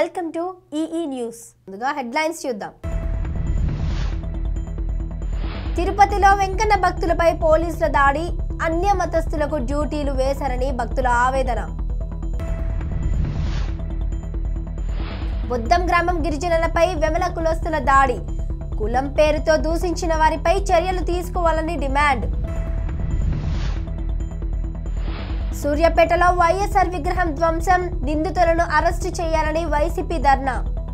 Welcome to ఈఈ news ముందుగా headlines చూద్దాం తిరుపతిలో వెంకన్న భక్తులపై పోలీసుల దాడి అన్య మతస్థులకు డ్యూటీలు వేశారని భక్తుల ఆవేదన బుద్ధం గ్రామం గిరిజనులపై వెమల కులస్తుల దాడి కులం పేరుతో దూషించిన వారిపై చర్యలు తీసుకోవాలని డిమాండ్ సూర్యాపేటలో వైఎస్ఆర్ విగ్రహం ధ్వంసం నిందితులను అరెస్టు చేయాలని వైసీపీ ధర్నా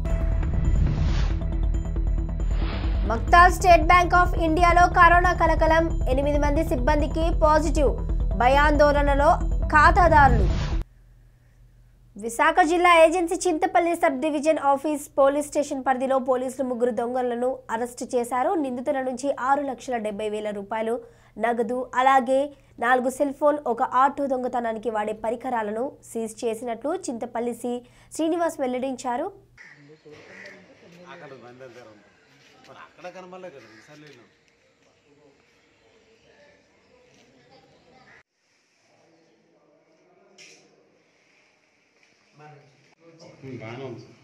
మక్తాల్ స్టేట్ బ్యాంక్ ఆఫ్ ఇండియాలో కరోనా కలకలం ఎనిమిది మంది సిబ్బందికి పాజిటివ్ భయాందోళనలో ఖాతాదారులు విశాఖ జిల్లా agency Chintapalli sub division office police station పరిధిలో పోలీసులు ముగ్గురు దొంగలను అరెస్టు చేశారు నిందితుల నుంచి ఆరు లక్షల డెబ్బై వేల రూపాయలు నగదు అలాగే నాలుగు సెల్ ఫోన్ ఒక ఆటో దొంగతనానికి వాడే పరికరాలను సీజ్ చేసినట్లు చింతపల్లి సి శ్రీనివాస్ వెల్లడించారు అక్కడ బండి దగ్గర ఉంది మరి అక్కడ కనబడలే కదా ఈసారి వెళ్ళినాం బాగానే ఉంది సార్.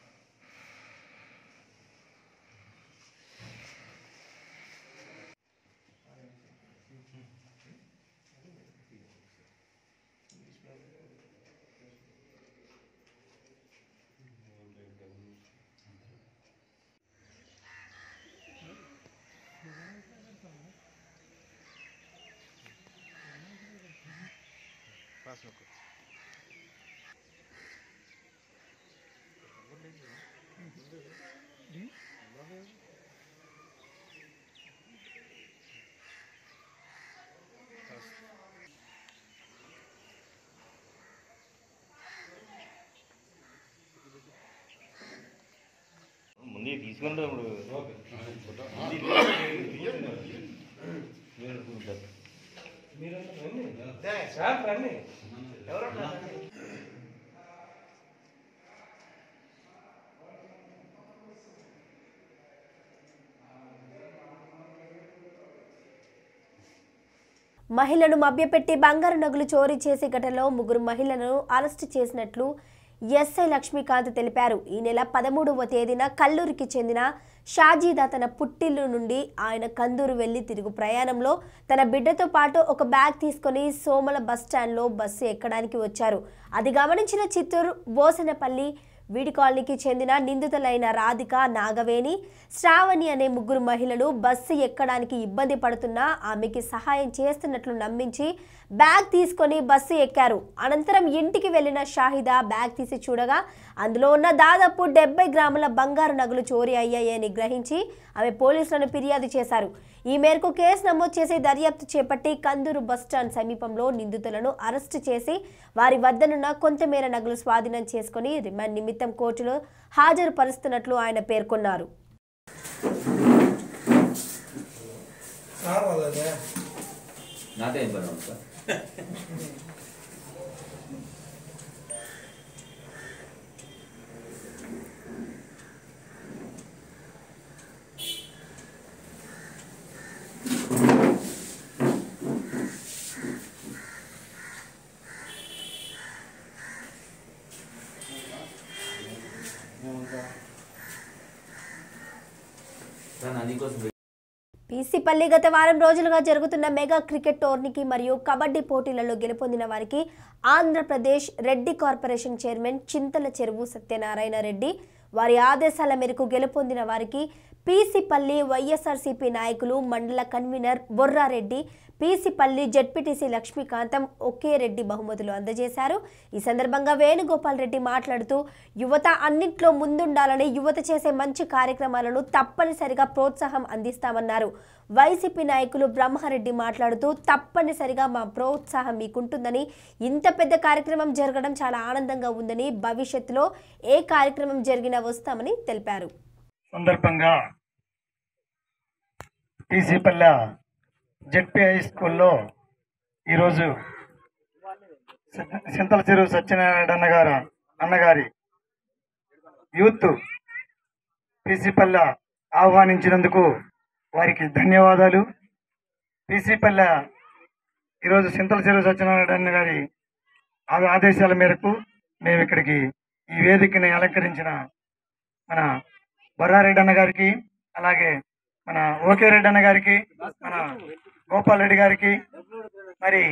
ముందే తీసుకుంటే ఇప్పుడు మహిళను మభ్యపెట్టి బంగారు నగలు చోరీ చేసే ఘటనలో ముగ్గురు మహిళలను అరెస్టు చేసినట్లు ఎస్ఐ లక్ష్మీకాంత్ తెలిపారు ఈ నెల పదమూడవ తేదీన కల్లూరికి చెందిన షాజీదా తన పుట్టిల్లు నుండి ఆయన కందూరు వెళ్లి తిరుగు ప్రయాణంలో తన బిడ్డతో పాటు ఒక బ్యాగ్ తీసుకొని సోమల బస్ స్టాండ్లో బస్సు ఎక్కడానికి వచ్చారు అది గమనించిన చిత్తూరు బోసనపల్లి వీడి కాలనీకి చెందిన నిందితులైన రాధిక నాగవేణి శ్రావణి అనే ముగ్గురు మహిళలు బస్సు ఎక్కడానికి ఇబ్బంది పడుతున్నా ఆమెకి సహాయం చేస్తున్నట్లు నమ్మించి బ్యాగ్ తీసుకొని బస్సు ఎక్కారు అనంతరం ఇంటికి వెళ్లిన షాహిదా బ్యాగ్ తీసి చూడగా అందులో ఉన్న దాదాపు డెబ్బై గ్రాముల బంగారు నగలు చోరీ అయ్యాయని గ్రహించి ఆమె పోలీసులను ఫిర్యాదు చేశారు ఈ మేరకు కేసు నమోదు చేసి దర్యాప్తు చేపట్టి కందూరు బస్టాండ్ సమీపంలో నిందితులను అరెస్టు చేసి వారి వద్దనున్న కొంతమేర నగలు స్వాధీనం చేసుకుని రిమాండ్ నిమిత్తం కోర్టులో హాజరుపరుస్తున్నట్లు ఆయన పేర్కొన్నారు నాతో ఏం పని ఉంది సార్ సార్ నా నీకోసం పీసీపల్లి గత వారం రోజులుగా జరుగుతున్న మెగా క్రికెట్ టోర్నీకి మరియు కబడ్డీ పోటీలలో గెలుపొందిన వారికి ఆంధ్రప్రదేశ్ రెడ్డి కార్పొరేషన్ చైర్మన్ చింతల చెరువు సత్యనారాయణ రెడ్డి వారి ఆదేశాల మేరకు గెలుపొందిన వారికి పీసీపల్లి వైఎస్ఆర్సీపీ నాయకులు మండల కన్వీనర్ బొర్రారెడ్డి పీసీపల్లి జడ్పీటీసీ లక్ష్మీకాంతం ఒకే రెడ్డి బహుమతులు అందజేశారు ఈ సందర్భంగా వేణుగోపాల్ రెడ్డి మాట్లాడుతూ యువత అన్నింట్లో ముందుండాలని యువత చేసే మంచి కార్యక్రమాలను తప్పనిసరిగా ప్రోత్సాహం అందిస్తామన్నారు వైసీపీ నాయకులు బ్రహ్మారెడ్డి మాట్లాడుతూ తప్పనిసరిగా మా ప్రోత్సాహం మీకుంటుందని ఇంత పెద్ద కార్యక్రమం జరగడం చాలా ఆనందంగా ఉందని భవిష్యత్తులో ఏ కార్యక్రమం జరిగినా వస్తామని తెలిపారు సందర్భంగా టీసీపల్లె జెడ్పీ హై స్కూల్లో ఈరోజు సి- సింతల చెరువు సత్యనారాయణ అన్నగారు అన్నగారి యూత్ టీసీపల్లె ఆహ్వానించినందుకు వారికి ధన్యవాదాలు టీసీపల్లె ఈరోజు సింతల చెరువు సత్యనారాయణ అన్న గారి ఆ- ఆదేశాల మేరకు మేము ఇక్కడికి ఈ వేదికని అలంకరించిన మన బొర్రారెడ్డి అన్న గారికి అలాగే మన ఓకే రెడ్డి అన్న గారికి మన గోపాల్ రెడ్డి గారికి మరి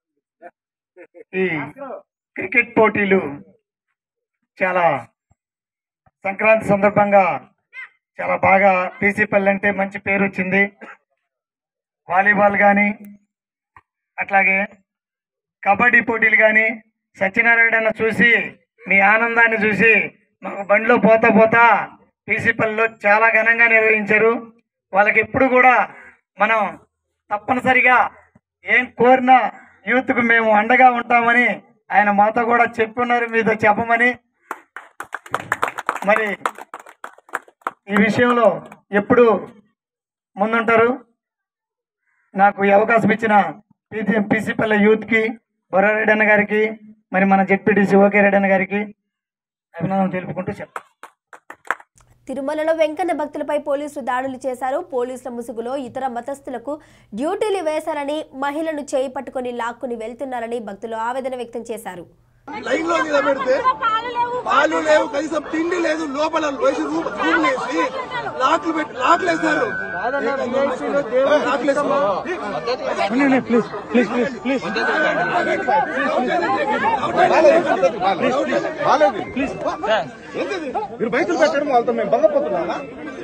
ఈ క్రికెట్ పోటీలు చాలా సంక్రాంతి సందర్భంగా చాలా బాగా పీసీపల్లి అంటే మంచి పేరు వచ్చింది వాలీబాల్ కానీ అట్లాగే కబడ్డీ పోటీలు కానీ సత్యనారాయణ అన్న చూసి మీ ఆనందాన్ని చూసి మాకు బండిలో పోతా పోతా పీసీపల్లిలో చాలా ఘనంగా నిర్వహించారు వాళ్ళకి ఎప్పుడు కూడా మనం తప్పనిసరిగా ఏం కోరినా యూత్కు మేము అండగా ఉంటామని ఆయన మాతో కూడా చెప్పున్నారు మీతో చెప్పమని మరి ఈ విషయంలో ఎప్పుడు ముందుంటారు నాకు ఈ అవకాశం ఇచ్చిన పీసీ పీసీపల్లి యూత్కి బొర్రారెడ్డి అన్న గారికి మరి మన జెడ్పీటీసీ ఓకే రెడ్డి అన్న గారికి అభినందనలు తెలుపుకుంటూ చెప్తాను తిరుమలలో వెంకన్న భక్తులపై పోలీసులు దాడులు చేశారు పోలీసుల ముసుగులో ఇతర మతస్థులకు డ్యూటీలు వేశారని మహిళను చేయి పట్టుకొని లాక్కుని వెళ్తున్నారని భక్తులు ఆవేదన వ్యక్తం చేశారు లైన్ లో నిలబెడితే పాలు లేవు కనీసం తిండి లేదు లోపల వేసి రూమ్ రూమ్ వేసి లాక్లు పెట్టి లాక్లు వేస్తారు లాక్లు మీరు బయటకు పెట్టడం వాళ్ళతో మేము బంగపోతున్నామా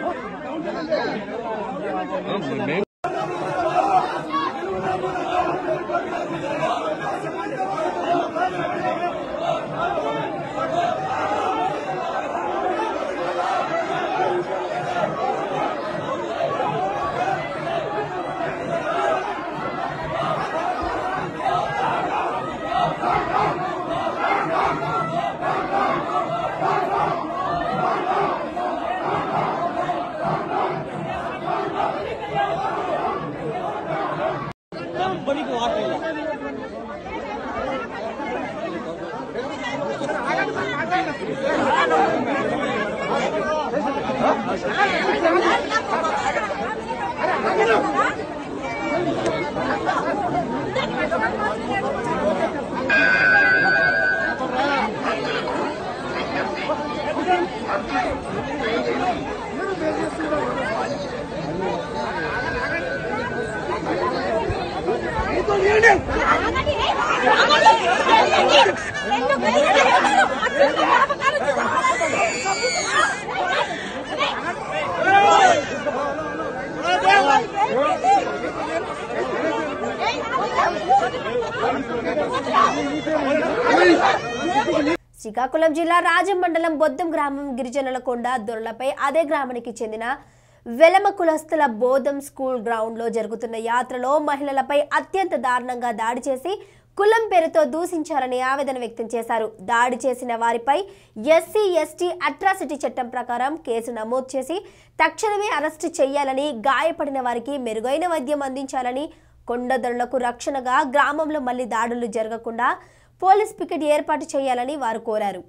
శ్రీకాకుళం జిల్లా రాజం మండలం బొద్దం గ్రామం గిరిజనుల కొండ దొరలపై అదే గ్రామానికి చెందిన వెలమ కులస్తుల బోధం స్కూల్ గ్రౌండ్లో జరుగుతున్న యాత్రలో మహిళలపై అత్యంత దారుణంగా దాడి చేసి కులం పేరుతో దూషించారని ఆవేదన వ్యక్తం చేశారు దాడి చేసిన వారిపై ఎస్సీ ఎస్టీ అట్రాసిటీ చట్టం ప్రకారం కేసు నమోదు చేసి తక్షణమే అరెస్టు చేయాలని గాయపడిన వారికి మెరుగైన వైద్యం అందించాలని కొండదొరలకు రక్షణగా గ్రామంలో మళ్లీ దాడులు జరగకుండా పోలీస్ పికెట్ ఏర్పాటు చేయాలని వారు కోరారు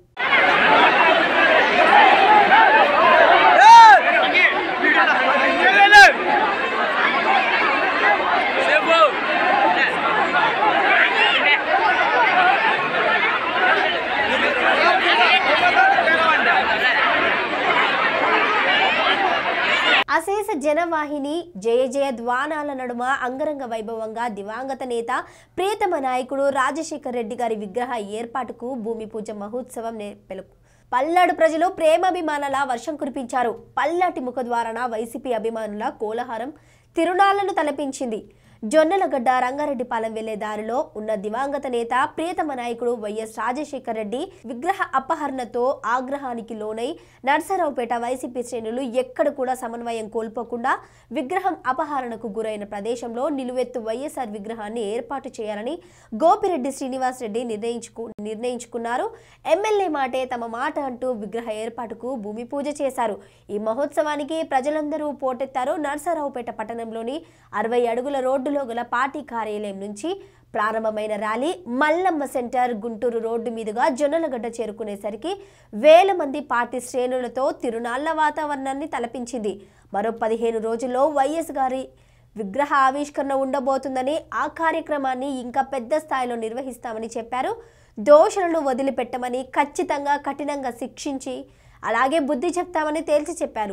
అశేష జనవాహిని జయ జయ ద్వానాల నడుమ అంగరంగ వైభవంగా దివంగత నేత ప్రియతమ నాయకుడు రాజశేఖర్ రెడ్డి గారి విగ్రహ ఏర్పాటుకు భూమి పూజ మహోత్సవం నే- పెలుపు పల్నాడు ప్రజలు ప్రేమాభిమానాల వర్షం కురిపించారు పల్నాటి ముఖద్వారాన వైసీపీ అభిమానుల కోలాహలం తిరునాళ్లను తలపించింది జొన్నలగడ్డ రంగారెడ్డిపాలెం వెళ్లే దారిలో ఉన్న దివంగత నేత ప్రియతమ నాయకుడు వైఎస్ రాజశేఖర్ రెడ్డి విగ్రహ అపహరణతో ఆగ్రహానికి లోనై నర్సరావుపేట వైసీపీ శ్రేణులు ఎక్కడ కూడా సమన్వయం కోల్పోకుండా విగ్రహం అపహరణకు గురైన ప్రదేశంలో నిలువెత్తు వైఎస్ఆర్ విగ్రహాన్ని ఏర్పాటు చేయాలని గోపిరెడ్డి శ్రీనివాస్ రెడ్డి నిర్ణయించుకు నిర్ణయించుకున్నారు ఎమ్మెల్యే మాటే తమ మాట అంటూ విగ్రహ ఏర్పాటుకు భూమి పూజ చేశారు ఈ మహోత్సవానికి ప్రజలందరూ పోటెత్తారు నర్సరావుపేట పట్టణంలోని అరవై అడుగుల రోడ్డులో గల పార్టీ కార్యాలయం నుంచి ప్రారంభమైన rally Mallamma centre Guntur road మీదుగా జొన్నలగడ్డ చేరుకునేసరికి వేల మంది పార్టీ శ్రేణులతో తిరునాళ్ల వాతావరణాన్ని తలపించింది మరో పదిహేను రోజుల్లో వైఎస్ గారి విగ్రహ ఆవిష్కరణ ఉండబోతుందని ఆ కార్యక్రమాన్ని ఇంకా పెద్ద స్థాయిలో నిర్వహిస్తామని చెప్పారు దోషులను వదిలిపెట్టమని ఖచ్చితంగా కఠినంగా శిక్షించి అలాగే బుద్ధి చెప్తామని తేల్చి చెప్పారు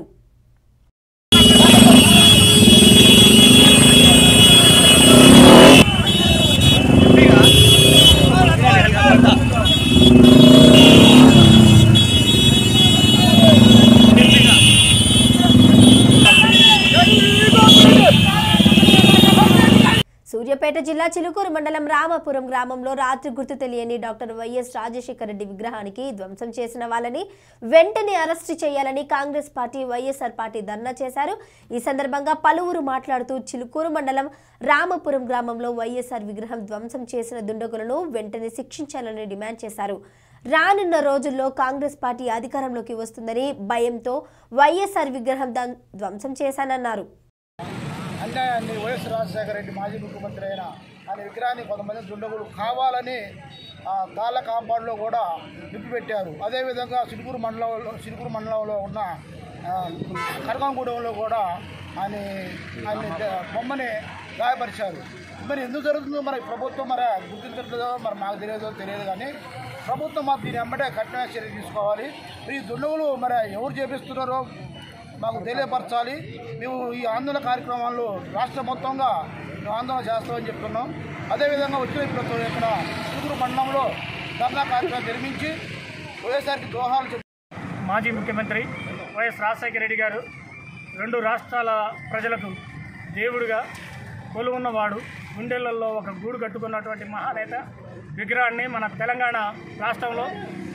సూర్యాపేట జిల్లా చిలుకూరు మండలం రామాపురం గ్రామంలో రాత్రి గుర్తు తెలియని డాక్టర్ వైఎస్ రాజశేఖర రెడ్డి విగ్రహానికి ధ్వంసం చేసిన వాళ్ళని వెంటనే అరెస్టు చేయాలని Congress party YSR party dharna చేశారు ఈ సందర్భంగా పలువురు మాట్లాడుతూ చిలుకూరు మండలం రామపురం గ్రామంలో వైఎస్ఆర్ విగ్రహం ధ్వంసం చేసిన దుండగులను వెంటనే శిక్షించాలని డిమాండ్ చేశారు రానున్న రోజుల్లో కాంగ్రెస్ పార్టీ అధికారంలోకి వస్తుందని భయంతో వైఎస్ఆర్ విగ్రహం ధ్వం- ధ్వంసం చేశానన్నారు అన్యాయాన్ని వైఎస్ రాజశేఖర రెడ్డి మాజీ ముఖ్యమంత్రి అయిన ఆయన విగ్రహాన్ని కొంతమంది దుండగులు కావాలని ఆ తాళ్ళ కాంపౌండ్లో కూడా నిప్పిపెట్టారు అదేవిధంగా సిడుగురు మండలంలో సిడుగురు మండలంలో ఉన్న ఆ, కరకంగూడెంలో కూడా ఆయన ఆయన ద- బొమ్మని గాయపరిచారు మరి ఎందుకు జరుగుతుందో మరి ప్రభుత్వం మరి గుర్తించట్లేదో మరి మాకు తెలియదో తెలియదు కానీ ప్రభుత్వం మాకు దీని వెంబడే కఠినమైన చర్య తీసుకోవాలి ఈ దుండగులు మరి ఎవరు చేపిస్తున్నారో మాకు తెలియపరచాలి మేము ఈ ఆందోళన కార్యక్రమాల్లో రాష్ట్ర మొత్తంగా మేము ఆందోళన చేస్తామని చెప్తున్నాం అదేవిధంగా వచ్చిన ఇప్పుడు ఇక్కడ చిత్తూరు మండలంలో ధర్నా కార్యక్రమం నిర్మించి వైఎస్ఆర్కి దోహాలు చెప్పి మాజీ ముఖ్యమంత్రి వైఎస్ రాజశేఖర రెడ్డి గారు రెండు రాష్ట్రాల ప్రజలకు దేవుడిగా కొలువున్నవాడు గుండెలలో ఒక గూడు కట్టుకున్నటువంటి మహానేత విగ్రహాన్ని మన తెలంగాణ రాష్ట్రంలో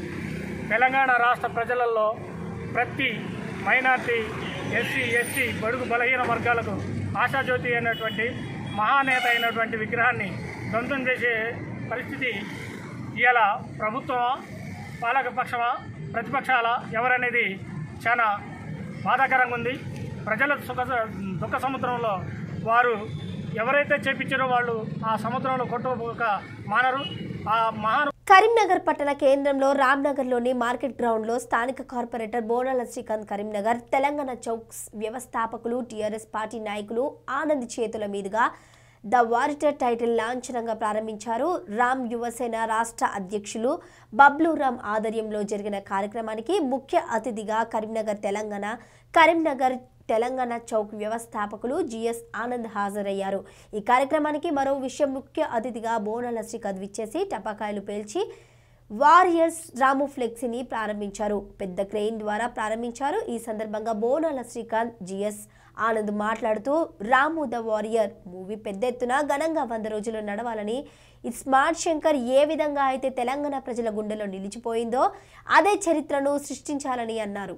తెలంగాణ రాష్ట్ర ప్రజలలో ప్రతి మైనార్టీ ఎస్సీ ఎస్టీ బడుగు బలహీన వర్గాలకు ఆశాజ్యోతి అయినటువంటి మహానేత అయినటువంటి విగ్రహాన్ని ధ్వంసం చేసే పరిస్థితి ఇవాళ ప్రభుత్వమా పాలకపక్షమా ప్రతిపక్షాల ఎవరనేది చాలా బాధాకరంగా ఉంది ప్రజల సుఖ దుఃఖ సముద్రంలో వారు ఎవరైతే చేపించారో వాళ్ళు ఆ సముద్రంలో కొట్టుకోక మానరు ఆ మహాను కరీంనగర్ పట్టణ కేంద్రంలో రామ్నగర్లోని మార్కెట్ గ్రౌండ్లో స్థానిక కార్పొరేటర్ బోనాల శ్రీకాంత్ కరీంనగర్ తెలంగాణ చౌక్స్ వ్యవస్థాపకులు టీఆర్ఎస్ పార్టీ నాయకులు ఆనంద్ చేతుల మీదుగా ద వారిటర్ టైటిల్ లాంఛనంగా ప్రారంభించారు రామ్ యువసేన రాష్ట్ర అధ్యక్షులు బబ్లు రామ్ ఆధ్వర్యంలో జరిగిన కార్యక్రమానికి ముఖ్య అతిథిగా కరీంనగర్ తెలంగాణ కరీంనగర్ తెలంగాణ చౌక్ వ్యవస్థాపకులు జిఎస్ ఆనంద్ హాజరయ్యారు ఈ కార్యక్రమానికి మరో విషయం ముఖ్య అతిథిగా బోనాల శ్రీకాంత్ విచ్చేసి టపాకాయలు పేల్చి వారియర్స్ రాము ఫ్లెక్సీని ప్రారంభించారు పెద్ద క్రెయిన్ ద్వారా ప్రారంభించారు ఈ సందర్భంగా బోనాల శ్రీకాంత్ జిఎస్ ఆనంద్ మాట్లాడుతూ రాము ద వారియర్ మూవీ పెద్ద ఎత్తున ఘనంగా వంద రోజులు నడవాలని ఈ స్మార్ట్ శంకర్ ఏ విధంగా అయితే తెలంగాణ ప్రజల గుండెలో నిలిచిపోయిందో అదే చరిత్రను సృష్టించాలని అన్నారు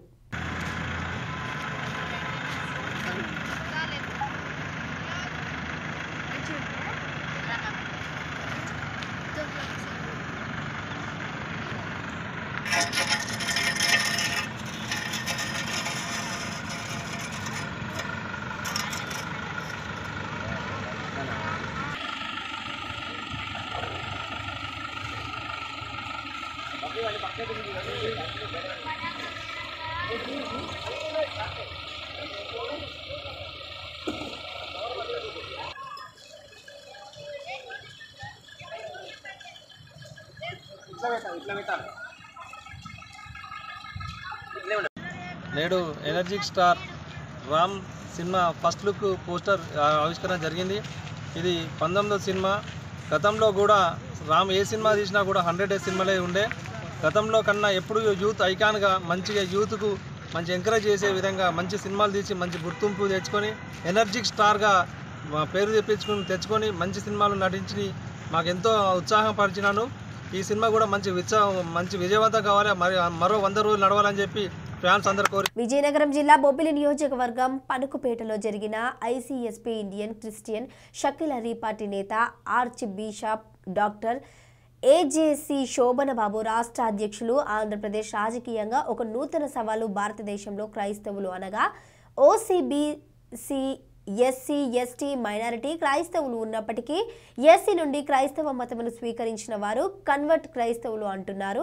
నేడు energetic star Ram cinema first look poster ఆ, ఆవిష్కరణ జరిగింది ఇది పంతొమ్మిదో సినిమా గతంలో కూడా రామ్ ఏ సినిమా తీసినా కూడా హండ్రెడ్ డేస్ సినిమాలే ఉండే గతంలో కన్నా ఎప్పుడు యూత్ ఐకాన్గా మంచిగా యూత్కు మంచి ఎంకరేజ్ చేసే విధంగా మంచి సినిమాలు తీసి మంచి గుర్తింపు తెచ్చుకొని ఎనర్జిక్ స్టార్గా మా పేరు తెప్పించుకుని తెచ్చుకొని మంచి సినిమాలు నటించి మాకు ఎంతో ఉత్సాహం పరిచినాను ఈ సినిమా కూడా మంచి ఉత్సాహం మంచి విజయవంతం కావాలి మరి మరో వంద రోజులు నడవాలని చెప్పి ఫ్యాన్స్ అందరు కోరి విజయనగరం జిల్లా బొబ్బిలి నియోజకవర్గం పనుకుపేటలో జరిగిన ICSP Indian Christian Shakil Ali party నేత arch bishop doctor AJC Sobhanababu రాష్ట్ర అధ్యక్షులు ఆంధ్రప్రదేశ్ రాజకీయంగా ఒక నూతన సవాలు భారతదేశంలో క్రైస్తవులు అనగా ఓసీబీసీ ఎస్సీ ఎస్టీ మైనారిటీ క్రైస్తవులు ఉన్నప్పటికీ ఎస్సీ నుండి క్రైస్తవ మతమును స్వీకరించిన వారు కన్వర్ట్ క్రైస్తవులు అంటున్నారు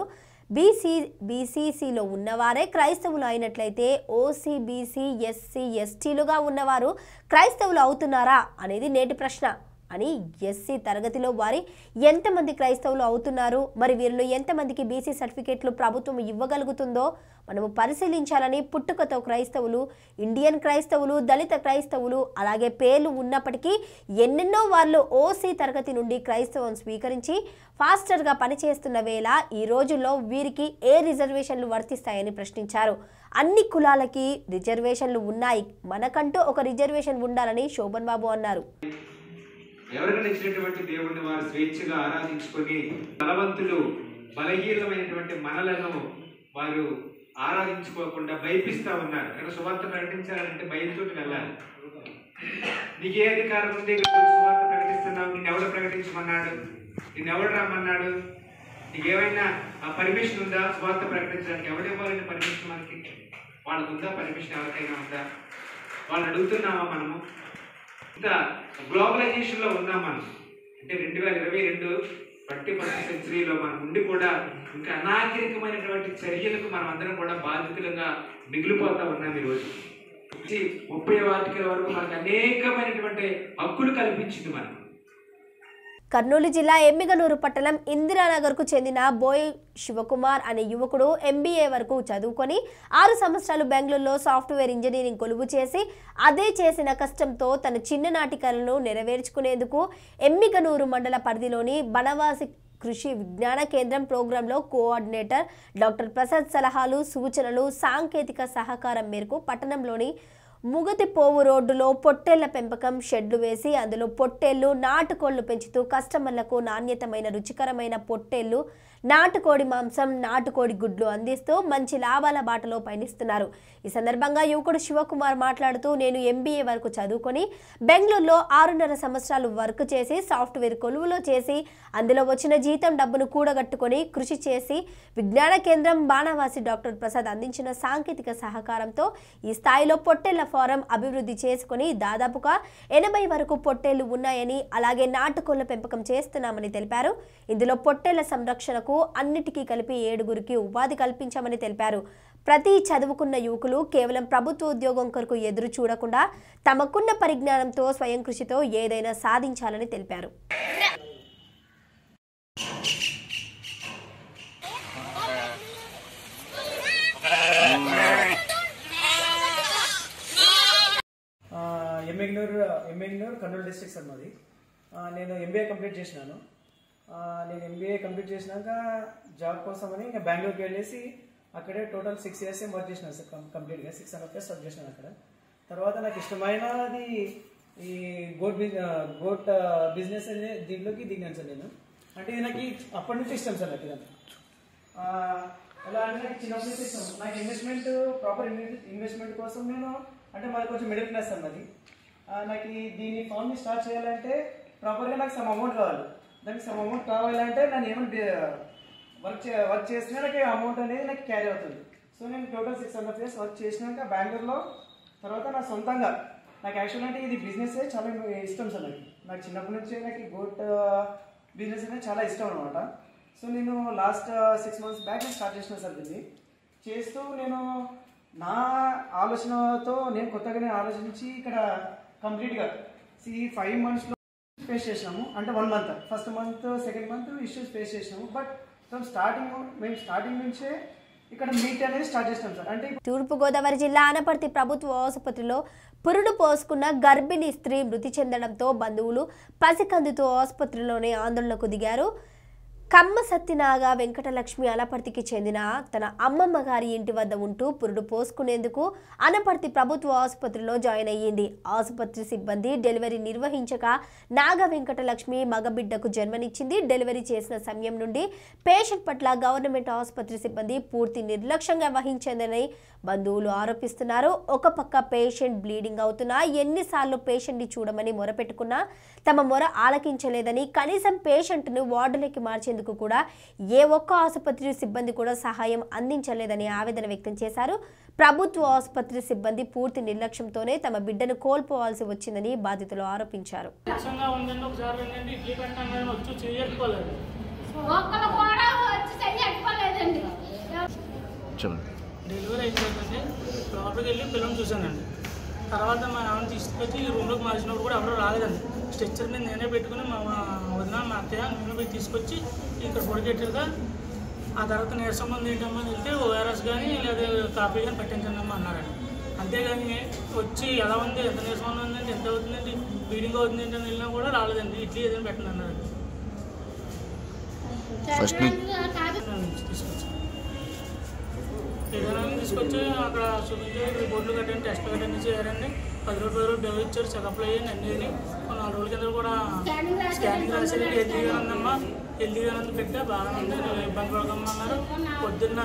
బీసీ బీసీసీలో ఉన్నవారే క్రైస్తవులు అయినట్లయితే ఓసీ బీసీ ఎస్సీ ఎస్టీలుగా ఉన్నవారు క్రైస్తవులు అవుతున్నారా అనేది నేటి ప్రశ్న అని ఎస్సీ తరగతిలో వారి ఎంతమంది క్రైస్తవులు అవుతున్నారు మరి వీరిలో ఎంతమందికి బీసీ సర్టిఫికేట్లు ప్రభుత్వం ఇవ్వగలుగుతుందో మనము పరిశీలించాలని పుట్టుకతో క్రైస్తవులు ఇండియన్ క్రైస్తవులు దళిత క్రైస్తవులు అలాగే పేర్లు ఉన్నప్పటికీ ఎన్నెన్నో వాళ్ళు ఓసీ తరగతి నుండి క్రైస్తవం స్వీకరించి ఫాస్టర్గా పనిచేస్తున్న వేళ ఈ రోజుల్లో వీరికి ఏ రిజర్వేషన్లు వర్తిస్తాయని ప్రశ్నించారు అన్ని కులాలకి రిజర్వేషన్లు ఉన్నాయి మనకంటూ ఒక రిజర్వేషన్ ఉండాలని శోభన్ బాబు అన్నారు ఎవరికి నచ్చినటువంటి దేవుడిని వారు స్వేచ్ఛగా ఆరాధించుకొని బలవంతులు బలహీనమైనటువంటి మనలను వారు ఆరాధించుకోకుండా భయపిస్తా ఉన్నారు ఇక్కడ సువార్త ప్రకటించాలంటే భయంతో వెళ్ళాలి నీకు ఏ అధికారం ఉంది ఇక్కడ నువ్వు సువార్త ప్రకటిస్తున్నావు నిన్ను ఎవడు ప్రకటించమన్నాడు నిన్ను ఎవడు రమ్మన్నాడు నీకు ఏమైనా పర్మిషన్ ఉందా సువార్త ప్రకటించడానికి ఎవడు ఇవ్వాలండి పర్మిషన్ మనకి వాళ్ళకు ఉందా పర్మిషన్ ఎవరికైనా ఉందా వాళ్ళు అడుగుతున్నామా మనము ఇంత గ్లోబలైజేషన్లో ఉన్నాం మనం అంటే రెండు వేల ఇరవై రెండు ట్వంటీ ఫస్ట్ సెంచరీలో మనం ఉండి కూడా ఇంకా అనాగరికమైనటువంటి చర్యలకు మనం అందరం కూడా బాధితులుగా మిగిలిపోతా ఉన్నాం ఈరోజు వచ్చి ముప్పై ఆర్టికల్ వరకు మనకు అనేకమైనటువంటి హక్కులు కల్పించింది మనకు కర్నూలు జిల్లా ఎమ్మిగనూరు పట్టణం ఇందిరానగర్కు చెందిన బోయ్ శివకుమార్ అనే యువకుడు ఎంబీఏ వరకు చదువుకొని ఆరు సంవత్సరాలు బెంగళూరులో సాఫ్ట్వేర్ ఇంజనీరింగ్ కొలువు చేసి అదే చేసిన కష్టంతో తన చిన్ననాటి కలను నెరవేర్చుకునేందుకు ఎమ్మిగనూరు మండల పరిధిలోని బనవాసి కృషి విజ్ఞాన కేంద్రం ప్రోగ్రాంలో కోఆర్డినేటర్ డాక్టర్ ప్రసాద్ సలహాలు సూచనలు సాంకేతిక సహకారం మేరకు పట్టణంలోని ముగతిపోవు రోడ్డులో పొట్టేళ్ల పెంపకం షెడ్లు వేసి అందులో పొట్టేళ్లు నాటుకోళ్లు పెంచుతూ కస్టమర్లకు నాణ్యతమైన రుచికరమైన పొట్టేళ్లు నాటుకోడి మాంసం నాటుకోడి గుడ్లు అందిస్తూ మంచి లాభాల బాటలో పయనిస్తున్నారు ఈ సందర్భంగా యువకుడు శివకుమార్ మాట్లాడుతూ నేను ఎంబీఏ వరకు చదువుకొని బెంగళూరులో ఆరున్నర సంవత్సరాలు వర్క్ చేసి సాఫ్ట్వేర్ కొలువులో చేసి అందులో వచ్చిన జీతం డబ్బును కూడగట్టుకొని కృషి చేసి విజ్ఞాన కేంద్రం బాణవాసి డాక్టర్ ప్రసాద్ అందించిన సాంకేతిక సహకారంతో ఈ స్థాయిలో పొట్టేళ్ల ఫారం అభివృద్ధి చేసుకుని దాదాపుగా ఎనభై వరకు పొట్టేళ్లు ఉన్నాయని అలాగే నాటుకోళ్ల పెంపకం చేస్తున్నామని తెలిపారు ఇందులో పొట్టేళ్ల సంరక్షణకు అన్నిటికీ కలిపి ఏడుగురికి ఉపాధి కల్పించామని తెలిపారు ప్రతి చదువుకున్న యువకులు కేవలం ప్రభుత్వ ఉద్యోగం కొరకు ఎదురు చూడకుండా తమకున్న పరిజ్ఞానంతో స్వయం కృషితో ఏదైనా సాధించాలని తెలిపారు ఎమ్మెగ్నూర్ ఎమ్మెగ్నూర్ కర్నూలు డిస్ట్రిక్ట్ సార్ మాది ఆ, నేను ఎంబీఏ కంప్లీట్ చేసినాను ఆ, నేను ఎంబీఏ కంప్లీట్ చేసినాక జాబ్ కోసమని ఇంకా బెంగళూరుకి వెళ్ళేసి అక్కడే టోటల్ సిక్స్ ఇయర్స్ ఏం వర్క్ చేసినాను సార్ కం- కంప్లీట్గా సిక్స్ హండ్రెడ్ ఇయర్స్ వర్క్ చేసినాను అక్కడ తర్వాత నాకు ఇష్టమైనది ఈ గోట్ బిజ్ గోట్ బిజినెస్ అనే దీంట్లోకి దిగాను సార్ నేను అంటే ఇది నాకు అప్పటి నుంచి ఇష్టం సార్ నాకు ఇదంతా ఆ, ఎలా అంటే నాకు చిన్నప్పటి నుంచి ఇష్టం నాకు ఇన్వెస్ట్మెంట్ ప్రాపర్ ఇన్వెస్ట్మెంట్ కోసం నేను అంటే మాది కొంచెం మిడిల్ క్లాస్ అన్నది ఆ, నాకు ఈ దీని ఫామ్ని స్టార్ట్ చేయాలంటే ప్రాపర్గా నాకు సమ్ అమౌంట్ కావాలి దానికి సమ్ అమౌంట్ కావాలంటే నేను ఏమైనా వర్క్ చే వర్క్ చేసినా నాకు అమౌంట్ అనేది నాకు క్యారీ అవుతుంది సో నేను total six hundred years work చేసినాక బెంగళూరులో తర్వాత నా సొంతంగా నాకు యాక్చువల్ అంటే ఇది బిజినెస్ చాలా ఇష్టం సార్ నాకు నాకు చిన్నప్పటి నుంచి నాకు గోట్ బిజినెస్ అనేది చాలా ఇష్టం అనమాట సో నేను లాస్ట్ సిక్స్ మంత్స్ బ్యాక్ నేను స్టార్ట్ చేసిన సార్ దీన్ని చేస్తూ నేను నా ఆలోచనతో నేను కొత్తగానే ఆలోచించి ఇక్కడ కంప్లీట్గా ఈ ఫైవ్ మంత్స్లో ఫేస్ చేసినాము అంటే one month first month second month issues face చేసినాము బట్ ఫ్రమ్ స్టార్టింగ్ మేము స్టార్టింగ్ నుంచే ఇక్కడ మీట్ అనేది స్టార్ట్ చేసినాం సార్ అంటే తూర్పుగోదావరి జిల్లా ఆనపర్తి ప్రభుత్వ ఆసుపత్రిలో పురుడు పోసుకున్న గర్భిణీ స్త్రీ మృతి చెందడంతో బంధువులు పసికందుతో ఆసుపత్రిలోనే ఆందోళనకు దిగారు కమ్మ సత్యనాగ వెంకటలక్ష్మి అనపర్తికి చెందిన తన అమ్మమ్మ గారి ఇంటి వద్ద ఉంటూ పురుడు పోసుకునేందుకు అనపర్తి ప్రభుత్వ ఆసుపత్రిలో జాయిన్ అయ్యింది ఆసుపత్రి సిబ్బంది డెలివరీ నిర్వహించక నాగ వెంకటలక్ష్మి మగబిడ్డకు జన్మనిచ్చింది డెలివరీ చేసిన సమయం నుండి పేషెంట్ పట్ల గవర్నమెంట్ ఆసుపత్రి సిబ్బంది పూర్తి నిర్లక్ష్యంగా వహించిందని బంధువులు ఆరోపిస్తున్నారు ఒక పక్క పేషెంట్ బ్లీడింగ్ అవుతున్నా ఎన్నిసార్లు పేషెంట్ని చూడమని మొరపెట్టుకున్నా తమ మొర ఆలకించలేదని కనీసం పేషెంట్ను వార్డులోకి మార్చేందుకు కూడా ఏ ఒక్క ఆసుపత్రి సిబ్బంది కూడా సహాయం అందించలేదని ఆవేదన వ్యక్తం చేశారు ప్రభుత్వ ఆసుపత్రి సిబ్బంది పూర్తి నిర్లక్ష్యంతోనే తమ బిడ్డను కోల్పోవాల్సి వచ్చిందని బాధితులు ఆరోపించారు లక్ష్యంగా ఉందండి ఒకసారి ఏంటంటే ఇడ్లీ పెట్టాను వచ్చి చేయకపోలేదు ఒక్కరు కూడా వచ్చి చెయ్యి అట్టుకోలేదండి చెప్పండి డెలివరీ అయిపోయిందండి లోపలికి వెళ్ళి పిల్లల్ని చూశానండి తర్వాత మా ఆమెను తీసుకొచ్చి ఈ రూమ్లోకి మార్చినప్పుడు కూడా ఎవరు రాలేదండి స్ట్రెచ్చర్ మీద నేనే పెట్టుకుని మా మా వదిన మా అత్తయ్య నేను పోయి తీసుకొచ్చి ఇక్కడ పొడిగెట్టారుగా ఆ తర్వాత నీరసం మంది ఏంటమ్మా అని వెళ్తే ఓఆర్ఎస్ కానీ లేదా కాఫీ కానీ పట్టించండి అమ్మా అన్నారండి అంతేగాని వచ్చి ఎలా ఉంది ఎంత నీరసం ఉందండి ఎంత అవుతుందండి ఫీడింగ్ అవుతుంది ఏంటి అని వెళ్ళినా కూడా రాలేదండి ఇడ్లీ ఏదైనా పెట్టండి అన్నారండి ఫస్ట్ నీ- నుంచి తీసుకొచ్చాను ఏదైనా తీసుకొచ్చి అక్కడ చూపించి రిపోర్ట్లు కట్టండి టెస్ట్ కట్టండి చేయారండి పది రోజులు పది రోజులు డబ్బు ఇచ్చారు చెకప్లు అయ్యాయి అన్నీ అయినాయి. ఒక నాలుగు రోజుల కింద కూడా స్కానింగ్ రాశారు హెల్తీగా ఉందమ్మా హెల్తీగా ఉంది పెట్టా బాగా ఉంది నువ్వు ఇబ్బంది పడకమ్మా అన్నారు పొద్దున్న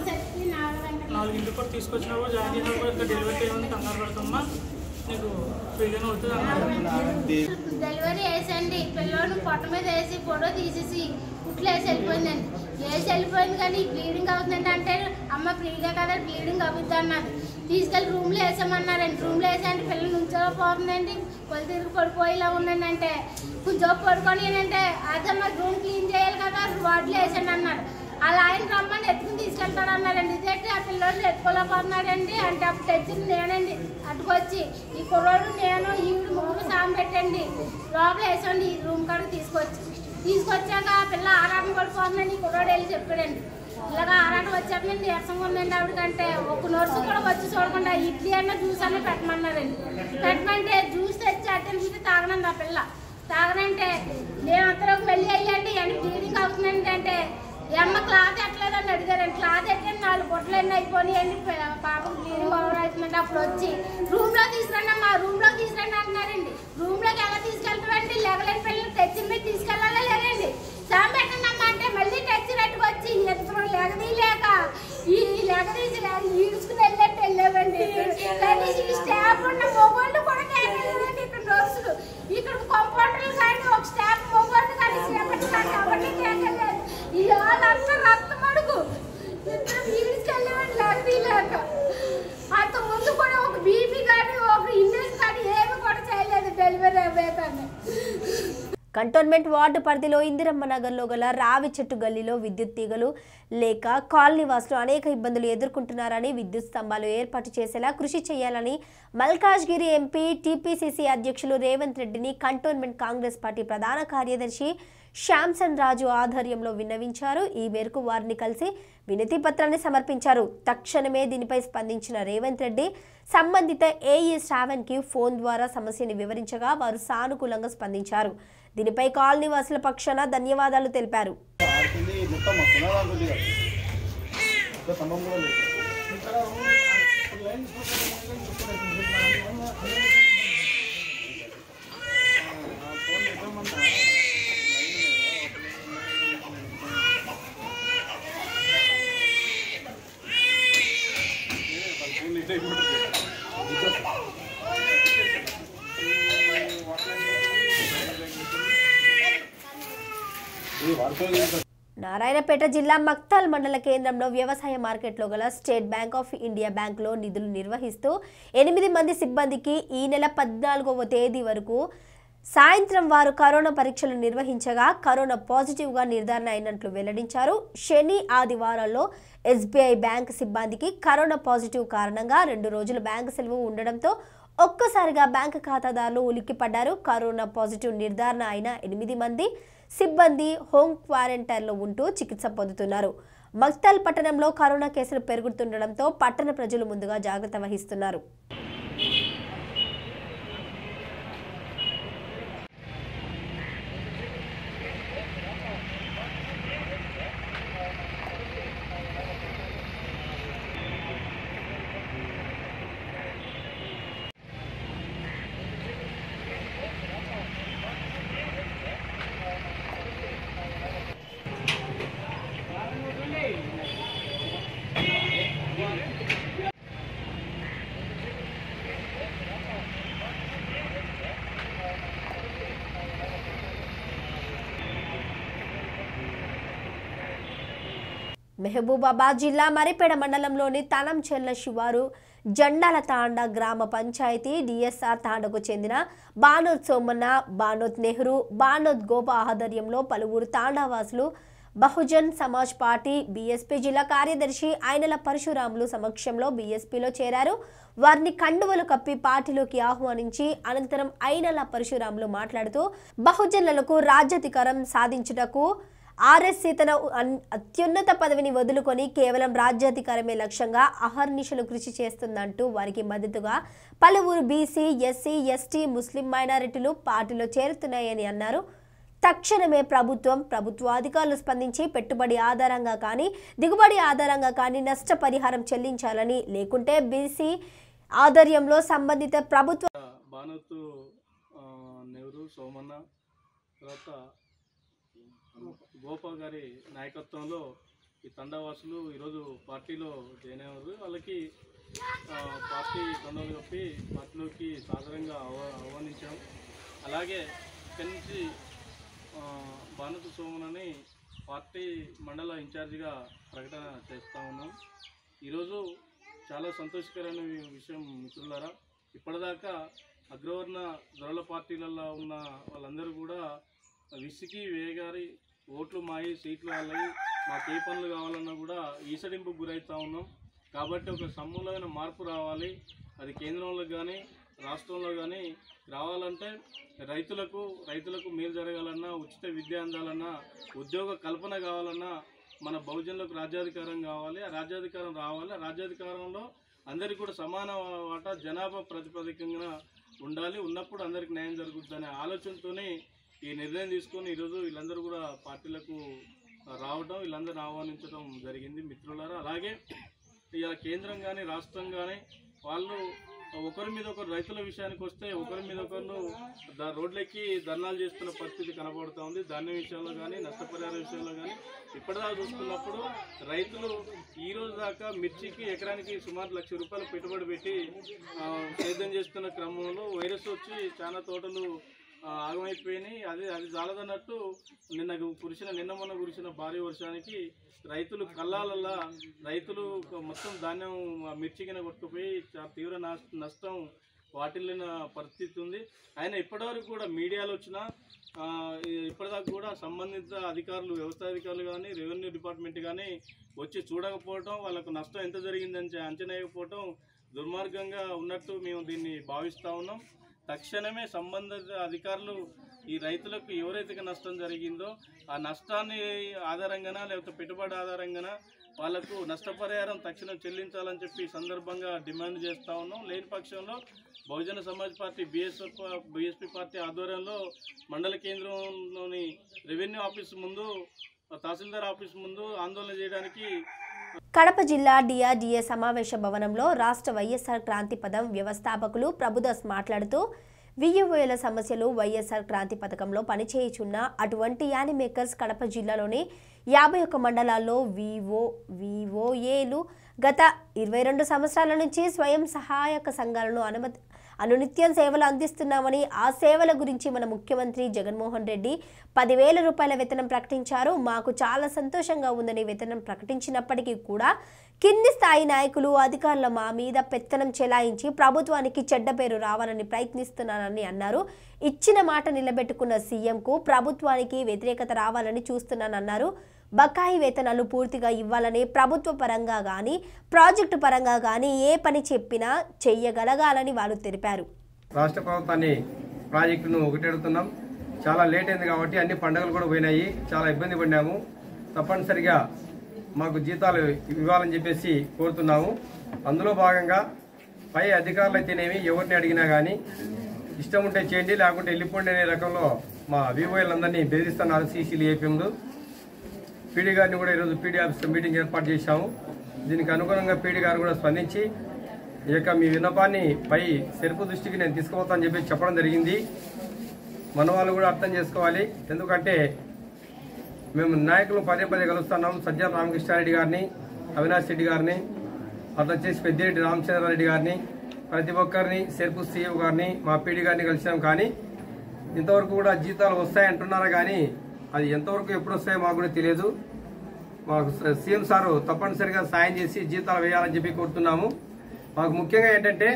నాలుగింటికి కూడా తీసుకొచ్చినప్పుడు జాయిన్ చేసినప్పుడు ఇక్కడ డెలివరీ అయ్యింది కంగారు పడకమ్మా నీకు ఫ్రీగానే అవుతుంది అన్నారు డెలివరీ వేసండి పిల్లోని పొట్ట మీద వేసి ఫోటో తీసేసి కుట్లు వేసి వెళ్ళిపోయిందండి వేసి వెళ్ళిపోయింది కానీ బ్లీడింగ్ అవుతుందండి అంటే అమ్మ ఫ్రీగా కదా బ్లీడింగ్ అవుద్ది అన్నది తీసుకెళ్ళి రూమ్లో వేసామన్నారండి రూమ్లో వేసండి పిల్లలు నుంచోపోతుందండి కొలు తిరిగి పడిపోయేలా ఉందండి అంటే కొంచెం పడుకొని అంటే అదమ్మ రూమ్ క్లీన్ చేయాలి కదా వాటిలో వేసండి అన్నారు అలా ఆయన రమ్మని ఎత్తుకుని తీసుకెళ్తాడు అన్నారండి ఇదేంటి ఆ పిల్లోడు ఎత్తుకోలేకపోతున్నాడండి అంటే అప్పుడు తెచ్చింది నేనండి అటుకొచ్చి ఈ కుర్రోడు నేను ఈవిడ ముగ్గురు సాయం పెట్టండి లోపల వేసండి ఈ రూమ్ కాడికి తీసుకొచ్చి తీసుకొచ్చాక ఆ పిల్ల ఆరాటం పడిపోతుందని ఈ కుర్రోడు వెళ్ళి చెప్పాడండి ఇలాగ ఆరాటం వచ్చాక నేను నీరసంగా ఉందండి ఆవిడకంటే ఒక నర్సు కూడా వచ్చి చూడకుండా ఇడ్లీ అన్న జ్యూస్ అన్న పెట్టమన్నారండి పెట్టమంటే జ్యూస్ తెచ్చి అట్టెలిపితే తాగనండి ఆ పిల్ల తాగనంటే నేను అంతలోకి వెళ్ళి అయ్యండి అని బ్లీడింగ్ అవుతుందండి అంటే ఈ అమ్మ క్లాత్ ఎట్లేదని అడిగారండి క్లాత్ ఎట్టండి నాలుగు బొట్టలు ఎన్ని అయిపోయినాయండి ప- పాపం బ్లీడింగ్ ఓవర్ అవుతుందండి అప్పుడు వచ్చి రూమ్ లో తీసుకురండి అమ్మా రూమ్ లో తీసుకురండి అంటున్నారండి రూమ్ లోకి ఎలా తీసుకెళ్తామండి లెగలేని పిల్లలు తెచ్చిన మీద తీసుకెళ్ళాలా లేదండి సాయం పెట్టండి అమ్మా అంటే మళ్ళీ తెచ్చి వచ్చి ఇద్దరు లెగదీయలేక ఈ లెగదీసి ఈడ్చుకుని వెళ్ళట్టు వెళ్ళామండి కనీసం ఈ స్టాఫ్ ఉన్న మొగోళ్ళు కూడా కేకలేదండి ఇక్కడ నర్సులు ఇక్కడ కంపౌండర్లు కానీ ఒక స్టాఫ్ మొగోళ్ళు కానీ సేపటి కానీ ఎవరిని కేకలేదు ఈ వాళ్ళంతా రక్తం అడుగు ఇద్దరు ఈడ్చుకెళ్ళామండి లెగదీయలేక అంత ముందు కూడా ఒక బీపీ కానీ ఒక ఇంగ్లీష్ కానీ ఏమి కూడా చేయలేదు డెలివరీ అవ్వేదాన్ని కంటోన్మెంట్ వార్డు పరిధిలో ఇందిరమ్మ నగర్లో గల రావి చెట్టు గల్లీలో విద్యుత్ తీగలు లేక కాలనీ వాసులు అనేక ఇబ్బందులు ఎదుర్కొంటున్నారని విద్యుత్ స్తంభాలు ఏర్పాటు చేసేలా కృషి చేయాలని మల్కాజ్గిరి ఎంపీ టీపీసీసీ అధ్యక్షులు రేవంత్ రెడ్డిని కంటోన్మెంట్ కాంగ్రెస్ పార్టీ ప్రధాన కార్యదర్శి శ్యామ్సన్ రాజు ఆధ్వర్యంలో విన్నవించారు ఈ మేరకు వారిని కలిసి వినతి పత్రాన్ని సమర్పించారు తక్షణమే దీనిపై స్పందించిన రేవంత్ రెడ్డి సంబంధిత ఏఈ శ్రావణ్కి ఫోన్ ద్వారా సమస్యని వివరించగా వారు సానుకూలంగా స్పందించారు దీనిపై కాలనీ వాసుల పక్షాన ధన్యవాదాలు తెలిపారు మొత్తం పునాదాలు ఉంది కదా ఇంకా స్తంభం కూడా లేదు ఇది వాడుకోలేదు నారాయణపేట జిల్లా మక్తాల్ మండల కేంద్రంలో వ్యవసాయ మార్కెట్లో గల స్టేట్ బ్యాంక్ ఆఫ్ ఇండియా బ్యాంకులో నిధులు నిర్వహిస్తూ ఎనిమిది మంది సిబ్బందికి ఈ నెల పద్నాలుగవ తేదీ వరకు సాయంత్రం వారు కరోనా పరీక్షలు నిర్వహించగా కరోనా పాజిటివ్గా నిర్ధారణ అయినట్లు వెల్లడించారు శని ఆదివారాల్లో ఎస్బీఐ బ్యాంక్ సిబ్బందికి కరోనా పాజిటివ్ కారణంగా రెండు రోజులు బ్యాంకు సెలవు ఉండడంతో ఒక్కసారిగా బ్యాంకు ఖాతాదారులు ఉలిక్కిపడ్డారు కరోనా పాజిటివ్ నిర్ధారణ అయిన ఎనిమిది మంది సిబ్బంది హోమ్ క్వారంటైన్లో ఉంటూ చికిత్స పొందుతున్నారు మక్తల్ పట్టణంలో కరోనా కేసులు పెరుగుతుండడంతో పట్టణ ప్రజలు ముందుగా జాగ్రత్త వహిస్తున్నారు మహబూబాబాద్ జిల్లా మరిపేడ మండలంలోని తనంచెర్ల శివారు జండాల తాండా గ్రామ పంచాయతీ డిఎస్ఆర్ తాండకు చెందిన బానోద్ సోమన్న బానోద్ నెహ్రూ బానోద్ గోప ఆధ్వర్యంలో పలువురు తాండావాసులు బహుజన్ సమాజ్ పార్టీ బీఎస్పీ జిల్లా కార్యదర్శి ఆయనల పరశురాములు సమక్షంలో బీఎస్పీలో చేరారు వారిని కండువలు కప్పి పార్టీలోకి ఆహ్వానించి అనంతరం అయినల పరశురాములు మాట్లాడుతూ బహుజనులకు రాజ్యాధికారం సాధించుటకు ఆర్ఎస్సీ తన అన్- అత్యున్నత పదవిని వదులుకొని కేవలం రాజ్యాధికారమే లక్ష్యంగా అహర్నిశలు కృషి చేస్తుందంటూ వారికి మద్దతుగా పలువురు బీసీ ఎస్సీ ఎస్టీ ముస్లిం మైనారిటీలు పార్టీలో చేరుతున్నాయని అన్నారు తక్షణమే ప్రభుత్వం ప్రభుత్వాధికారులు స్పందించి పెట్టుబడి ఆధారంగా కానీ దిగుబడి ఆధారంగా కానీ నష్టపరిహారం చెల్లించాలని లేకుంటే బీసీ ఆధ్వర్యంలో సంబంధిత ప్రభుత్వ భానుతు ఆ, నెహ్రూ సోమన్న తర్వాత గోపా గారి నాయకత్వంలో ఈ తండావాసులు ఈరోజు పార్టీలో జాయిన్ అయ్యారు వాళ్ళకి ఆ, పార్టీ కండలు కప్పి పార్టీలోకి సాధారణంగా ఆహ్వా ఆహ్వానించాం అలాగే ఇక్కడి నుంచి ఆ, భానుతు సోమనని పార్టీ మండల ఇన్ఛార్జిగా ప్రకటన చేస్తూ ఉన్నాం ఈరోజు చాలా సంతోషకరమైన విషయం మిత్రులారా ఇప్పటిదాకా అగ్రవర్ణ దొరల పార్టీలలో ఉన్న వాళ్ళందరూ కూడా విసికి వేగారి ఓట్లు మాయి సీట్లు వాళ్ళవి మాకు ఏ పనులు కావాలన్నా కూడా ఈసడింపుకు గురవుతూ ఉన్నాం కాబట్టి ఒక సమూలమైన మార్పు రావాలి అది కేంద్రంలో కానీ రాష్ట్రంలో కానీ రావాలంటే రైతులకు రైతులకు మేలు జరగాలన్నా ఉచిత విద్య అందాలన్నా ఉద్యోగ కల్పన కావాలన్నా మన బహుజనులకు రాజ్యాధికారం కావాలి ఆ రాజ్యాధికారం రావాలి ఆ రాజ్యాధికారంలో అందరికీ కూడా సమాన వాటా జనాభా ప్రాతిపదికంగా ఉండాలి ఉన్నప్పుడు అందరికి న్యాయం జరుగుతుందనే ఆలోచనతోనే ఈ నిర్ణయం తీసుకొని ఈరోజు వీళ్ళందరూ కూడా పార్టీలకు రావడం వీళ్ళందరిని ఆహ్వానించడం జరిగింది మిత్రులారా అలాగే ఇక కేంద్రం కానీ రాష్ట్రం కానీ వాళ్ళు ఒకరి మీద ఒకరు రైతుల విషయానికి వస్తే ఒకరి మీద ఒకరు ద- రోడ్లెక్కి ధర్నాలు చేస్తున్న పరిస్థితి కనబడుతూ ఉంది ధాన్యం విషయంలో కానీ నష్టపరిహార విషయంలో కానీ ఇప్పటిదాకా చూసుకున్నప్పుడు రైతులు ఈ రోజు దాకా మిర్చికి ఎకరానికి సుమారు లక్ష రూపాయలు పెట్టుబడి పెట్టి ఆ, సేద్యం చేస్తున్న క్రమంలో వైరస్ వచ్చి చాలా తోటలు ఆ, ఆగమైపోయినాయి అది అది చాలదన్నట్టు నిన్న కురిసిన నిన్న మొన్న కురిసిన భారీ వర్షానికి రైతులు కళ్ళాలల్లా రైతులు మొత్తం ధాన్యం ఆ మిర్చి కింద కొట్టుకుపోయి చాలా తీవ్ర నష్ట- నష్టం వాటిల్లిన పరిస్థితి ఉంది ఆయన ఇప్పటివరకు కూడా మీడియాలో వచ్చిన ఆ, ఈ- ఇప్పటిదాకా కూడా సంబంధిత అధికారులు వ్యవసాయ అధికారులు కానీ రెవెన్యూ డిపార్ట్మెంట్ కానీ వచ్చి చూడకపోవటం వాళ్ళకు నష్టం ఎంత జరిగిందని చె- అంచనా వేయకపోవటం దుర్మార్గంగా ఉన్నట్టు మేము దీన్ని భావిస్తూ ఉన్నాం తక్షణమే సంబంధిత అధికారులు ఈ రైతులకు ఎవరైతే నష్టం జరిగిందో ఆ నష్టాన్ని ఆధారంగానా లేకపోతే పెట్టుబడి ఆధారంగానా వాళ్ళకు నష్టపరిహారం తక్షణం చెల్లించాలని చెప్పి ఈ సందర్భంగా డిమాండ్ చేస్తూ ఉన్నాం లేని పక్షంలో Bahujan Samaj party BSF BSP party ఆధ్వర్యంలో మండల కేంద్రంలోని రెవెన్యూ ఆఫీస్ ముందు తహసీల్దార్ ఆఫీస్ ముందు ఆందోళన చేయడానికి కడప జిల్లా డిఆర్డీఏ సమావేశ భవనంలో రాష్ట్ర వైఎస్ఆర్ క్రాంతి పదం వ్యవస్థాపకులు ప్రభుదాస్ మాట్లాడుతూ వియ్యబోయేల సమస్యలు వైఎస్ఆర్ క్రాంతి పథకంలో పనిచేయుచున్న అటువంటి యానిమేకర్స్ కడప జిల్లాలోని యాభై ఒక్క మండలాల్లో వివో వివోఏలు గత ఇరవై రెండు సంవత్సరాల నుంచి స్వయం సహాయక సంఘాలను అనుమతి అనునిత్యం సేవలు అందిస్తున్నామని ఆ సేవల గురించి మన ముఖ్యమంత్రి జగన్మోహన్ రెడ్డి పదివేల రూపాయల వేతనం ప్రకటించారు మాకు చాలా సంతోషంగా ఉందని వేతనం ప్రకటించినప్పటికీ కూడా కింది స్థాయి నాయకులు అధికారుల మా మీద పెత్తనం చెలాయించి ప్రభుత్వానికి చెడ్డ పేరు రావాలని ప్రయత్నిస్తున్నానని అన్నారు ఇచ్చిన మాట నిలబెట్టుకున్న సీఎంకు ప్రభుత్వానికి వ్యతిరేకత రావాలని చూస్తున్నానన్నారు బకాయి వేతనాలు పూర్తిగా ఇవ్వాలని ప్రభుత్వ పరంగా కానీ ప్రాజెక్టు పరంగా కానీ ఏ పని చెప్పినా చెయ్యగలగాలని వారు తెలిపారు రాష్ట్ర ప్రభుత్వాన్ని ప్రాజెక్టును ఒకటి అడుగుతున్నాం చాలా లేట్ అయింది కాబట్టి అన్ని పండుగలు కూడా పోయినాయి చాలా ఇబ్బంది పడినాము తప్పనిసరిగా మాకు జీతాలు ఇవ్వాలని చెప్పేసి కోరుతున్నాము అందులో భాగంగా పై అధికారులు అయితేనేమి ఎవరిని అడిగినా కానీ ఇష్టం ఉంటే చేయండి లేకుంటే వెళ్ళిపోండి అనే రకంలో మా వివోఎలందరినీ బెదిరిస్తున్నారు సీసీలు ఏపీఎంలు పీడీ గారిని కూడా ఈరోజు పీడీ ఆఫీస్లో మీటింగ్ ఏర్పాటు చేశాము దీనికి అనుగుణంగా పీడీ గారు కూడా స్పందించి ఈ యొక్క మీ విన్నపాన్ని పై సెరుపు దృష్టికి నేను తీసుకుపోతానని చెప్పి చెప్పడం జరిగింది మన వాళ్ళు కూడా అర్థం చేసుకోవాలి ఎందుకంటే మేము నాయకులు పదే పదే కలుస్తున్నాం సజ్జల రామకృష్ణారెడ్డి గారిని అవినాష్ రెడ్డి గారిని అట్లా వచ్చేసి పెద్దిరెడ్డి రామచంద్రారెడ్డి గారిని ప్రతి ఒక్కరిని సెరుపు సీఈఓ గారిని మా పీడీ గారిని కలిసినాం కానీ ఇంతవరకు కూడా జీతాలు వస్తాయంటున్నారా కానీ అది ఎంతవరకు ఎప్పుడు వస్తాయో మాకు కూడా తెలియదు మాకు సీఎం సారు తప్పనిసరిగా సాయం చేసి జీతాలు వేయాలని చెప్పి కోరుతున్నాము మాకు ముఖ్యంగా ఏంటంటే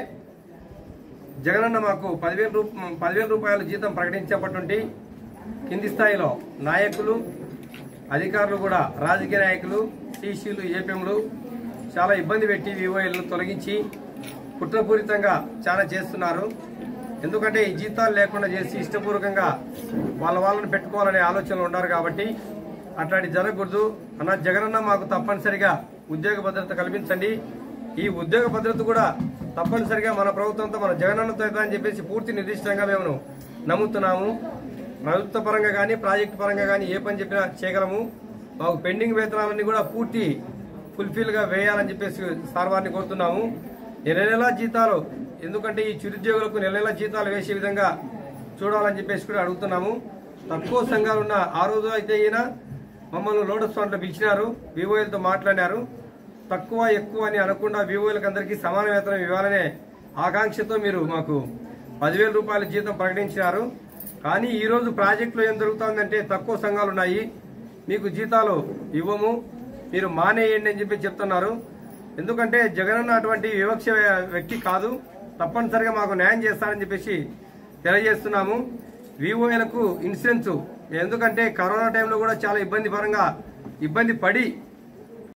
జగనన్న మాకు పదివేల రూప పదివేల రూపాయల జీతం ప్రకటించేపటి నుండి కింది స్థాయిలో నాయకులు అధికారులు కూడా రాజకీయ నాయకులు టీసీలు ఏపీఎంలు చాలా ఇబ్బంది పెట్టి వివోఎల్ను తొలగించి కుట్రపూరితంగా చాలా చేస్తున్నారు ఎందుకంటే ఈ జీతాలు లేకుండా చేసి ఇష్టపూర్వకంగా వాళ్ళ వాళ్ళని పెట్టుకోవాలనే ఆలోచనలు ఉన్నారు కాబట్టి అట్లాంటి జరగకూడదు అన్న జగనన్న మాకు తప్పనిసరిగా ఉద్యోగ భద్రత కల్పించండి ఈ ఉద్యోగ భద్రత కూడా తప్పనిసరిగా మన ప్రభుత్వంతో మన జగనన్నతో అవుతుందని అని చెప్పేసి పూర్తి నిర్దిష్టంగా మేము నమ్ముతున్నాము ప్రభుత్వ పరంగా కానీ ప్రాజెక్టు పరంగా కానీ ఏ పని చెప్పినా చేయగలము మాకు పెండింగ్ వేతనాలన్నీ కూడా పూర్తి ఫుల్ఫిల్ గా వేయాలని చెప్పేసి సార్ వారిని కోరుతున్నాము నెల నెలా జీతాలు ఎందుకంటే ఈ చిరుద్యోగులకు నెల నెలా జీతాలు వేసే విధంగా చూడాలని చెప్పేసి కూడా అడుగుతున్నాము తక్కువ సంఘాలు ఉన్న ఆ రోజు అయితే ఈయన మమ్మల్ని లోటస్ ఫండ్లో పిలిచినారు వివోఎల్తో మాట్లాడినారు తక్కువ ఎక్కువ అని అనకుండా వివోఎల్కి అందరికీ సమాన వేతనం ఇవ్వాలనే ఆకాంక్షతో మీరు మాకు పదివేల రూపాయల జీతం ప్రకటించినారు కానీ ఈ రోజు ప్రాజెక్టులో ఏం జరుగుతుందంటే తక్కువ సంఘాలు ఉన్నాయి మీకు జీతాలు ఇవ్వము మీరు మానేయండి అని చెప్పి చెప్తున్నారు ఎందుకంటే జగనన్న అటువంటి వివక్ష వ్యక్తి కాదు తప్పనిసరిగా మాకు న్యాయం చేస్తారని చెప్పేసి తెలియజేస్తున్నాము వివోఏలకు ఇన్సూరెన్స్ ఎందుకంటే కరోనా టైంలో కూడా చాలా ఇబ్బంది పరంగా ఇబ్బంది పడి